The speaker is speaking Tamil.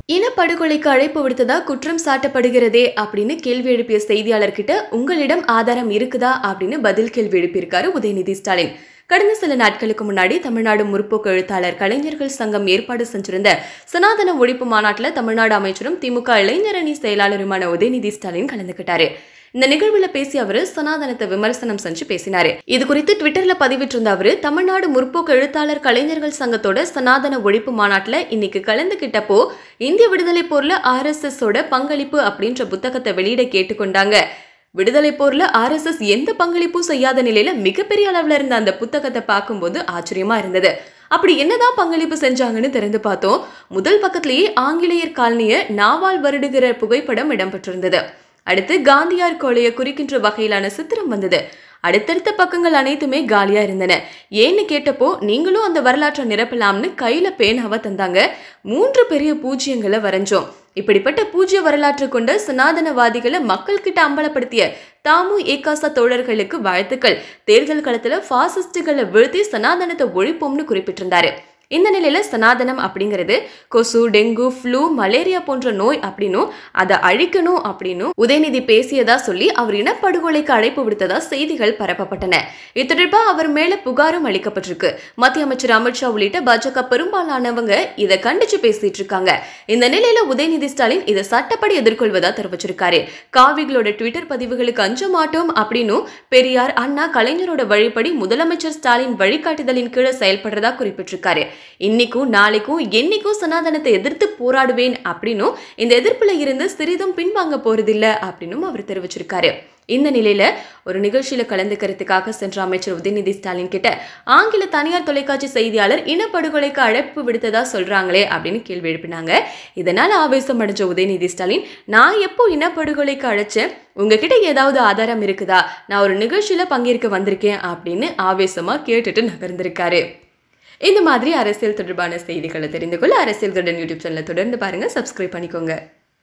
இனப்படுகொலைக்கு அழைப்பு விடுத்ததா குற்றம் சாட்டப்படுகிறதே அப்படின்னு கேள்வி எழுப்பிய செய்தியாளர்கிட்ட உங்களிடம் ஆதாரம் இருக்குதா அப்படின்னு பதில் கேள்வி எழுப்பியிருக்காரு உதயநிதி ஸ்டாலின் கடந்த சில நாட்களுக்கு முன்னாடி தமிழ்நாடு முற்போக்கு எழுத்தாளர் கலைஞர்கள் சங்கம் ஏற்பாடு செஞ்சிருந்த சனாதன ஒழிப்பு மாநாட்டில் தமிழ்நாடு அமைச்சரும் திமுக இளைஞரணி செயலாளருமான உதயநிதி ஸ்டாலின் கலந்துக்கிட்டாரு இந்த நிகழ்வுல பேசிய அவரு சனாதனத்தை விமர்சனம் செஞ்சு பேசினாரு இது குறித்து ட்விட்டர்ல பதிவிட்டிருந்த அவரு தமிழ்நாடு முற்போக்கு எழுத்தாளர் கலைஞர்கள் சங்கத்தோட சனாதன ஒழிப்பு மாநாட்டுல இன்னைக்கு கலந்துகிட்டப்போ இந்திய விடுதலை போர்ல ஆர் எஸ் எஸ் ஓட பங்களிப்பு அப்படின்ற புத்தகத்தை வெளியிட கேட்டுக்கொண்டாங்க விடுதலை போர்ல ஆர்எஸ்எஸ் எந்த பங்களிப்பும் செய்யாத நிலையில மிகப்பெரிய அளவுல இருந்த அந்த புத்தகத்தை பார்க்கும்போது ஆச்சரியமா இருந்தது அப்படி என்னதான் பங்களிப்பு செஞ்சாங்கன்னு தெரிந்து பார்த்தோம் முதல் பக்கத்திலேயே ஆங்கிலேயர் காலனிய நாவால் வருடுகிற புகைப்படம் இடம்பெற்றிருந்தது அடுத்து காந்தியார் கொலையை குறிக்கின்ற வகையிலான சித்திரம் வந்தது அடுத்தடுத்த பக்கங்கள் அனைத்துமே காலியா இருந்தன ஏன்னு கேட்டப்போ நீங்களும் அந்த வரலாற்றை நிரப்பலாம்னு கையில பேனாவை தந்தாங்க மூன்று பெரிய பூஜ்யங்களை வரைஞ்சோம் இப்படிப்பட்ட பூஜ்ய வரலாற்று கொண்ட சனாதனவாதிகளை மக்கள்கிட்ட அம்பலப்படுத்திய தாமு ஏகாசா தோழர்களுக்கு வாழ்த்துக்கள் தேர்தல் களத்துல பாசிஸ்டுகளை வீழ்த்தி சனாதனத்தை ஒழிப்போம்னு குறிப்பிட்டிருந்தாரு இந்த நிலையில சனாதனம் அப்படிங்கிறது கொசு டெங்கு ஃப்ளூ மலேரியா போன்ற நோய் அப்படின்னும் அதை அழிக்கணும் அப்படின்னும் உதயநிதி பேசியதா சொல்லி அவர் இனப்படுகொலைக்கு அழைப்பு விடுத்ததா செய்திகள் பரப்பப்பட்டன இது தொடர்பா அவர் மேல புகாரும் அளிக்கப்பட்டிருக்கு மத்திய அமைச்சர் அமித்ஷா உள்ளிட்ட பாஜக பெரும்பாலானவங்க இதை கண்டிச்சு பேசிட்டு இருக்காங்க இந்த நிலையில உதயநிதி ஸ்டாலின் இதை சட்டப்படி எதிர்கொள்வதா தெரிவிச்சிருக்காரு காவிகளோட ட்விட்டர் பதிவுகளுக்கு அஞ்ச மாட்டோம் அப்படின்னும் பெரியார் அண்ணா கலைஞரோட வழிப்படி முதலமைச்சர் ஸ்டாலின் வழிகாட்டுதலின் கீழே செயல்படுறதா குறிப்பிட்டிருக்காரு இன்னைக்கும் நாளைக்கும் என்னைக்கும் சனாதனத்தை எதிர்த்து போராடுவேன் அப்படின்னும் இந்த எதிர்ப்புல இருந்து சிறிதும் பின்வாங்க போறதில்ல அப்படின்னும் அவர் தெரிவிச்சிருக்காரு இந்த நிலையில ஒரு நிகழ்ச்சியில கலந்துக்கிறதுக்காக சென்ற அமைச்சர் உதயநிதி ஸ்டாலின் கிட்ட ஆங்கில தனியார் தொலைக்காட்சி செய்தியாளர் இனப்படுகொலைக்கு அழைப்பு விடுத்ததா சொல்றாங்களே அப்படின்னு கேள்வி எழுப்பினாங்க இதனால ஆவேசம் அடைஞ்ச உதயநிதி ஸ்டாலின் நான் எப்போ இனப்படுகொலைக்கு அழைச்சேன் உங்ககிட்ட ஏதாவது ஆதாரம் இருக்குதா நான் ஒரு நிகழ்ச்சியில பங்கேற்க வந்திருக்கேன் அப்படின்னு ஆவேசமா கேட்டுட்டு நகர்ந்திருக்காரு இந்த மாதிரி அரசியல் தொடர்பான செய்திகளை தெரிந்து கொள்ள அரசியல் கடன் யூடியூப் சேனலை தொடர்ந்து பாருங்க சப்ஸ்கிரைப் பண்ணிக்கோங்க